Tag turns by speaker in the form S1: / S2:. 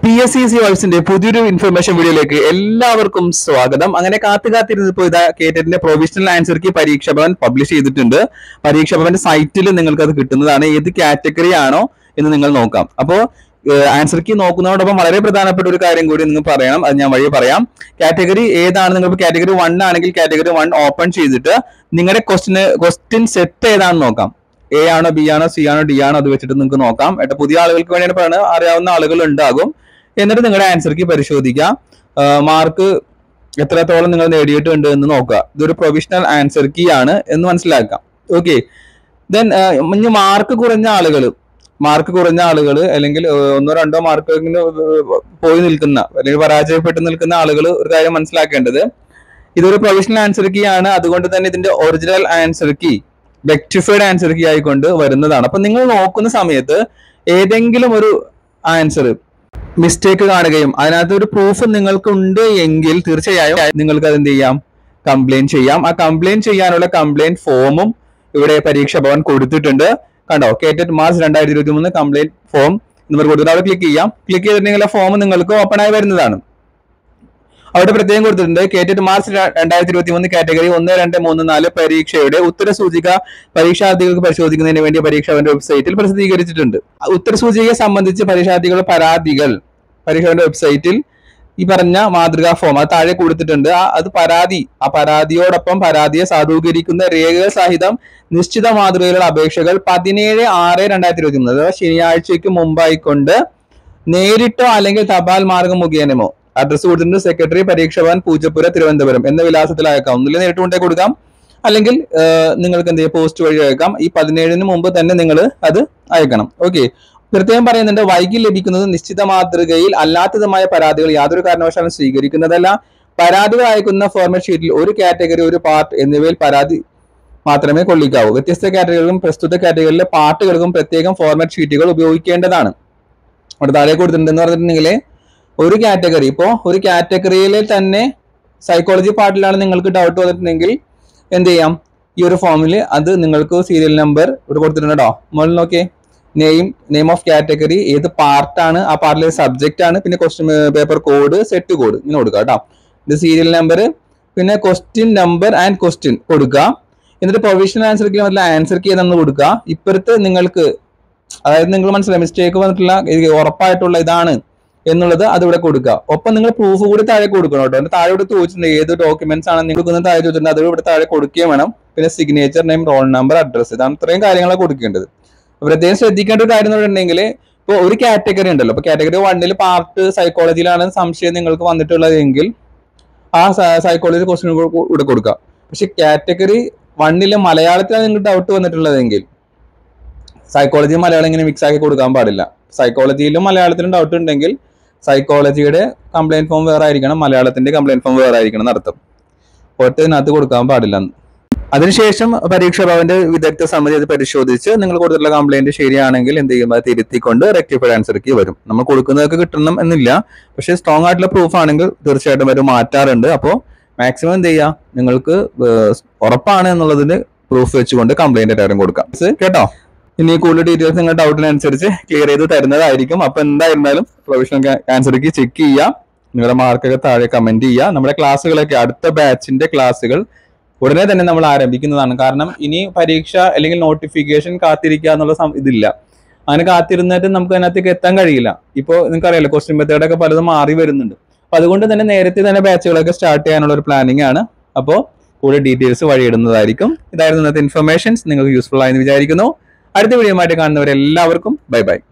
S1: P S C C വൈബ്സിന്റെ പുതിയൊരു information വീഡിയോയിലേക്ക് എല്ലാവർക്കും സ്വാഗതം അങ്ങനെ കാത്തു കാത്തിരുന്നപ്പോൾ ഇതാ കേറ്ററ്റിന്റെ പ്രൊവിഷണൽ ആൻസർ കീ പരീക്ഷ ഭവൻ പബ്ലിഷ് ചെയ്തിട്ടുണ്ട് പരീക്ഷ ഭവന്റെ സൈറ്റിൽ നിങ്ങൾക്ക് അത് കിട്ടുന്നതാണ് ഏത് കാറ്റഗറി ആണോ എന്ന് നിങ്ങൾ നോക്കാം അപ്പോ ആൻസർ കീ നോക്കുന്നതോടൊപ്പം വളരെ പ്രധാനപ്പെട്ട ഒരു കാര്യം കൂടി നിങ്ങൾ പറയണം അത് ഞാൻ വഴി പറയാം കാറ്റഗറി ഏതാണ് നിങ്ങൾ കാറ്റഗറി വൺ ആണെങ്കിൽ കാറ്റഗറി വൺ ഓപ്പൺ ചെയ്തിട്ട് നിങ്ങളുടെ ക്വസ്റ്റിന് ക്വസ്റ്റ്യൻ സെറ്റ് ഏതാണെന്ന് നോക്കാം എ ആണോ ബി ആണോ സി ആണോ ഡി ആണോ അത് വെച്ചിട്ട് നിങ്ങൾക്ക് നോക്കാം ഏട്ടാ പുതിയ ആളുകൾക്ക് വേണ്ടിയാണ് പറയുന്നത് അറിയാവുന്ന ആളുകൾ ഉണ്ടാകും എന്നിട്ട് നിങ്ങളുടെ ആൻസർ കീ പരിശോധിക്കാം മാർക്ക് എത്രത്തോളം നിങ്ങൾ നേടിയിട്ടുണ്ട് എന്ന് നോക്കുക ഇതൊരു പ്രൊവിഷണൽ ആൻസർ കീ ആണ് എന്ന് മനസ്സിലാക്കാം ഓക്കെ ദെൻ ഇനി മാർക്ക് കുറഞ്ഞ ആളുകൾ മാർക്ക് കുറഞ്ഞ ആളുകൾ അല്ലെങ്കിൽ ഏഹ്, ഒന്നോ രണ്ടോ മാർക്ക് പോയി നിൽക്കുന്ന അല്ലെങ്കിൽ പരാജയപ്പെട്ട് നിൽക്കുന്ന ആളുകൾ ഒരു കാര്യം മനസ്സിലാക്കേണ്ടത് ഇതൊരു പ്രൊവിഷണൽ ആൻസർ കീ ആണ് അതുകൊണ്ട് തന്നെ ഇതിന്റെ original answer key rectified answer key ആയിക്കൊണ്ട് വരുന്നതാണ് അപ്പൊ നിങ്ങൾ നോക്കുന്ന സമയത്ത് ഏതെങ്കിലും ഒരു ആൻസർ മിസ്റ്റേക്ക് കാണുകയും അതിനകത്ത് ഒരു പ്രൂഫ് നിങ്ങൾക്ക് ഉണ്ട് എങ്കിൽ തീർച്ചയായും നിങ്ങൾക്ക് അത് എന്ത് ചെയ്യാം കംപ്ലൈന്റ് ചെയ്യാം ആ കംപ്ലൈന്റ് ചെയ്യാനുള്ള കംപ്ലൈന്റ് ഫോമും ഇവിടെ പരീക്ഷ ഭവൻ കൊടുത്തിട്ടുണ്ട് കണ്ടോ കേറ്റഡ് മാർച്ച് രണ്ടായിരത്തി ഇരുപത്തി മൂന്ന് കംപ്ലൈന്റ് ഫോം എന്ന് കൊടുത്തിട്ട് അവിടെ ക്ലിക്ക് ചെയ്യാം ക്ലിക്ക് ചെയ്തിട്ടുണ്ടെങ്കിൽ ആ ഫോം നിങ്ങൾക്ക് ഓപ്പൺ ആയി വരുന്നതാണ് അവിടെ പ്രത്യേകം കൊടുത്തിട്ടുണ്ട് കേറ്റഡ് മാർച്ച് ര- രണ്ടായിരത്തി ഇരുപത്തി മൂന്ന് കാറ്റഗറി ഒന്ന് രണ്ട് മൂന്ന് നാല് പരീക്ഷയുടെ ഉത്തര സൂചിക പരീക്ഷാർത്ഥികൾക്ക് പരിശോധിക്കുന്നതിന് വേണ്ടി പരീക്ഷാവിന്റെ വെബ്സൈറ്റിൽ പ്രസിദ്ധീകരിച്ചിട്ടുണ്ട് ആ ഉത്തര സൂചികയെ സംബന്ധിച്ച് പരീക്ഷാർത്ഥികളുടെ പരാതികൾ പരീക്ഷാവിന്റെ വെബ്സൈറ്റിൽ ഈ പറഞ്ഞ മാതൃകാ ഫോം അത് താഴെ കൊടുത്തിട്ടുണ്ട് ആ അത് പരാതി ആ പരാതിയോടൊപ്പം പരാതിയെ സാധൂകരിക്കുന്ന രേഖകൾ സഹിതം നിശ്ചിത മാതൃകയിലുള്ള അപേക്ഷകൾ പതിനേഴ് ആറ് രണ്ടായിരത്തി ഇരുപത്തി മൂന്ന് അഥവാ ശനിയാഴ്ചയ്ക്ക് മുമ്പായിക്കൊണ്ട് നേരിട്ടോ അല്ലെങ്കിൽ തപാൽ മാർഗം മുഖേനമോ അഡ്രസ് കൊടുത്തിട്ടുണ്ട് സെക്രട്ടറി പരീക്ഷ ഭവൻ പൂജപ്പുര തിരുവനന്തപുരം എന്ന വിലാസത്തിൽ അയക്കാം ഒന്നിൽ നേരിട്ട് കൊണ്ടേ കൊടുക്കാം അല്ലെങ്കിൽ ഏഹ്, നിങ്ങൾക്ക് എന്ത് ചെയ്യാം പോസ്റ്റ് വഴി അയക്കാം ഈ പതിനേഴിന് മുമ്പ് തന്നെ നിങ്ങൾ അത് അയക്കണം ഓക്കെ പ്രത്യേകം പറയുന്നുണ്ട് വൈകി ലഭിക്കുന്നത് നിശ്ചിത മാതൃകയിൽ അല്ലാത്തതുമായ പരാതികൾ യാതൊരു കാരണവശാലും സ്വീകരിക്കുന്നതല്ല പരാതികൾ അയക്കുന്ന ഫോർമാറ്റ് ഷീറ്റിൽ ഒരു കാറ്റഗറി ഒരു പാർട്ട് എന്നിവയിൽ പരാതി മാത്രമേ കൊള്ളിക്കാവൂ വ്യത്യസ്ത കാറ്റഗറികളും പ്രസ്തുത കാറ്റഗറിയിലെ പാർട്ടുകൾക്കും പ്രത്യേകം ഫോർമാറ്റ് ഷീറ്റുകൾ ഉപയോഗിക്കേണ്ടതാണ് അവിടെ താഴെ കൊടുത്തിട്ടുണ്ടെന്ന് പറഞ്ഞിട്ടുണ്ടെങ്കിൽ ഒരു കാറ്റഗറി ഇപ്പോൾ ഒരു കാറ്റഗറിയിൽ തന്നെ സൈക്കോളജി പാർട്ടിലാണ് നിങ്ങൾക്ക് ഡൗട്ട് വന്നിട്ടുണ്ടെങ്കിൽ എന്ത് ചെയ്യാം ഈ ഒരു ഫോമിൽ അത് നിങ്ങൾക്ക് സീരിയൽ നമ്പർ ഇവിടെ കൊടുത്തിട്ടുണ്ട് കേട്ടോ മുകളിൽ നോക്കിയേ നെയിം നെയിം ഓഫ് കാറ്റഗറി ഏത് പാർട്ടാണ് ആ പാർട്ടിലെ സബ്ജക്റ്റ് ആണ് പിന്നെ question paper code set code ഇങ്ങനെ കൊടുക്കുക കേട്ടോ ഇത് സീരിയൽ നമ്പർ പിന്നെ ക്വസ്റ്റ്യൻ നമ്പർ ആൻഡ് ക്വസ്റ്റ്യൻ കൊടുക്കുക എന്നിട്ട് പ്രൊവിഷണൽ ആൻസർ കീ മറ്റുള്ള ആൻസർ കീ നമ്മൾ കൊടുക്കുക ഇപ്പുറത്ത് നിങ്ങൾക്ക് അതായത് നിങ്ങൾ മനസ്സിലായി മിസ്റ്റേക്ക് വന്നിട്ടുള്ള ഇത് ഉറപ്പായിട്ടുള്ള ഇതാണ് എന്നുള്ളത് അത് ഇവിടെ കൊടുക്കുക ഒപ്പം നിങ്ങൾ പ്രൂഫ് കൂടി താഴെ കൊടുക്കണം കേട്ടോ എന്നിട്ട് താഴെ ഇവിടെ ചോദിച്ചിട്ടുണ്ട് ഏത് ഡോക്യുമെന്റ്സ് ആണ് നിങ്ങൾ കൊടുക്കുന്നത് താഴെ ചോദിച്ചിട്ടുണ്ട് അത് ഇവിടെ താഴെ കൊടുക്കുകയും വേണം പിന്നെ signature name roll number address ഇതാണ് ഇത്രയും കാര്യങ്ങളാണ് കൊടുക്കേണ്ടത് പ്രത്യേകം ശ്രദ്ധിക്കേണ്ട ഒരു കാര്യം എന്ന് പറഞ്ഞിട്ടുണ്ടെങ്കിൽ ഇപ്പോൾ ഒരു കാറ്റഗറി ഉണ്ടല്ലോ ഇപ്പൊ കാറ്റഗറി വണ്ണിൽ പാർട്ട് സൈക്കോളജിയിലാണ് സംശയം നിങ്ങൾക്ക് വന്നിട്ടുള്ളതെങ്കിൽ ആ സൈക്കോളജി ക്വസ്റ്റ്യൻ ഇവിടെ കൊടുക്കുക പക്ഷെ കാറ്റഗറി വണ്ണിലെ മലയാളത്തിലാണ് നിങ്ങൾക്ക് ഡൗട്ട് വന്നിട്ടുള്ളതെങ്കിൽ സൈക്കോളജി മലയാളം ഇങ്ങനെ മിക്സ് ആക്കി കൊടുക്കാൻ പാടില്ല സൈക്കോളജിയിലും മലയാളത്തിലും ഡൗട്ട് ഉണ്ടെങ്കിൽ സൈക്കോളജിയുടെ കംപ്ലൈന്റ് ഫോം വേറെ ആയിരിക്കണം മലയാളത്തിന്റെ കംപ്ലൈന്റ് ഫോം വേറെ ആയിരിക്കണം എന്നർത്ഥം ഒറ്റതിനകത്ത് കൊടുക്കാൻ പാടില്ല എന്ന്. അതിനുശേഷം പരീക്ഷാ ഭവന്റെ വിദഗ്ധ സമിതി അത് പരിശോധിച്ച് നിങ്ങൾ കൊടുത്തിട്ടുള്ള കംപ്ലൈന്റ് ശരിയാണെങ്കിൽ എന്ത് ചെയ്യും അത് തിരുത്തിക്കൊണ്ട് റെക്ടിഫൈഡ് ആൻസർക്ക് വരും നമ്മൾ കൊടുക്കുന്നതൊക്കെ കിട്ടണം എന്നില്ല പക്ഷേ സ്ട്രോങ് ആയിട്ടുള്ള പ്രൂഫ് ആണെങ്കിൽ തീർച്ചയായിട്ടും അവർ മാറ്റാറുണ്ട് അപ്പോൾ മാക്സിമം എന്ത് ചെയ്യുക നിങ്ങൾക്ക് ഏഹ്, ഉറപ്പാണ് എന്നുള്ളതിന് പ്രൂഫ് വെച്ചുകൊണ്ട് കംപ്ലൈന്റ് എല്ലാവരും കൊടുക്കാം ഇത് കേട്ടോ ഇനി കൂടുതൽ ഡീറ്റെയിൽസ് നിങ്ങളുടെ ഡൗട്ടിനനുസരിച്ച് ക്ലിയർ ചെയ്ത് തരുന്നതായിരിക്കും അപ്പൊ എന്തായിരുന്നാലും പ്രൊവിഷണൽ ആൻസർക്ക് ചെക്ക് ചെയ്യുക നിങ്ങളുടെ മാർക്കൊക്കെ താഴെ കമന്റ് ചെയ്യുക നമ്മുടെ ക്ലാസ്സുകളൊക്കെ അടുത്ത ബാച്ചിന്റെ ക്ലാസ്സുകൾ ഉടനെ തന്നെ നമ്മൾ ആരംഭിക്കുന്നതാണ് കാരണം ഇനി പരീക്ഷ അല്ലെങ്കിൽ നോട്ടിഫിക്കേഷൻ കാത്തിരിക്കുക എന്നുള്ള സം- ഇതില്ല അങ്ങനെ കാത്തിരുന്നിട്ട് നമുക്ക് അതിനകത്തേക്ക് എത്താൻ കഴിയില്ല ഇപ്പോൾ നിങ്ങൾക്ക് അറിയാലോ ക്വസ്റ്റ്യൻ മെത്തേഡൊക്കെ പലതും മാറി വരുന്നുണ്ട് അപ്പൊ അതുകൊണ്ട് തന്നെ നേരത്തെ തന്നെ ബാച്ചുകളൊക്കെ സ്റ്റാർട്ട് ചെയ്യാനുള്ള ഒരു പ്ലാനിങ് ആണ് അപ്പോൾ കൂടുതൽ ഡീറ്റെയിൽസ് വഴിയിടുന്നതായിരിക്കും ഇതായിരുന്നു ഇന്നത്തെ ഇൻഫർമേഷൻസ് നിങ്ങൾക്ക് യൂസ്ഫുൾ ആയെന്ന് വിചാരിക്കുന്നു അടുത്ത വീഡിയോ ആയിട്ട് കാണുന്നവരെല്ലാവർക്കും ബൈ ബൈ